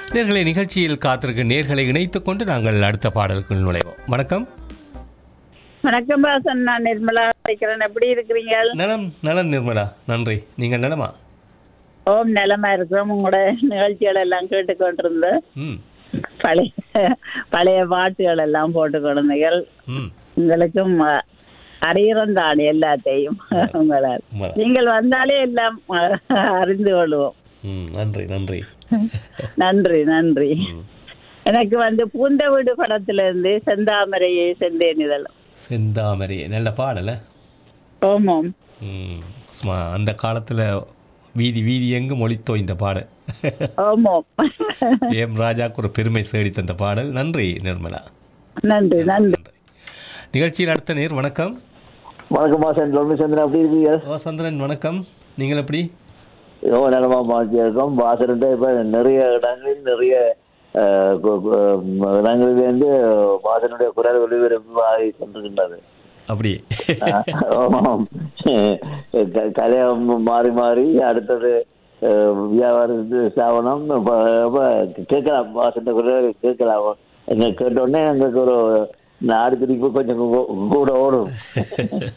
நேர்களை நிகழ்ச்சியில் காத்திருக்க நேர்களை இணைத்துக் கொண்டு நாங்கள் அடுத்த பாடலுக்கு நுழைவோம் வணக்கம் வணக்கம் பாசன் நான் நிர்மலா அழைக்கிறேன் எப்படி இருக்கிறீங்க நலம் நலம் நிர்மலா நன்றி நீங்கள் நலமா ஓம் நலமா இருக்கிறோம் உங்களோட நிகழ்ச்சிகள் எல்லாம் கேட்டுக்கொண்டிருந்தேன் ம் பழைய பழைய பாட்டுகள் எல்லாம் போட்டு கொடுந்தீர்கள் ம் உங்களுக்கும் அஹ், அறிகிறோம் தான் எல்லாத்தையும் உங்களால் உண்மைதான். நீங்கள் வந்தாலே எல்லாம் அஹ், அறிந்து கொள்வோம் ம் நன்றி நன்றி நன்றி நன்றி எனக்கு வந்து பூந்த வீடு படத்துல இருந்து செந்தாமரையை செந்தேன் இதெல்லாம் செந்தாமரை நல்ல பாடல ஓமோம் ம் சும்மா அந்த காலத்தில் வீதி வீதி எங்கும் ஒளித்தோ இந்த பாடல் ஓமோம் ஏம் ராஜாக்கு ஒரு பெருமை தேடி தந்த பாடல் நன்றி நிர்மலா நன்றி நன்றி நன்றி நிகழ்ச்சியில் அடுத்த நேர் வணக்கம் வணக்கம் மாசன் லோமிச்சந்திரன் எப்படி இருக்கீங்க ஓ சந்திரன் வணக்கம் நீங்கள் எப்படி ஏதோ நிலமா மாற்றி இருக்கோம் வாசன்ட்டு இப்போ நிறைய இடங்களில் நிறைய அஹ், கு- கு- இடங்களிலேருந்து வாசனுடைய குரல் ஒளிபரப்பு ஆகி கொண்டிருக்கின்றது அப்படி ஆமாம். க- கலையை மாறி மாறி அடுத்தது அஹ், வியாபாரத்து ஸ்தாபனம் இப்ப- இப்ப கேட்கலாம் வாசன குரல் கேட்கலாம் எங்க கேட்டோடனே எங்களுக்கு ஒரு நாடு திருப்பி கொஞ்சம் கூ- கூட ஓடும்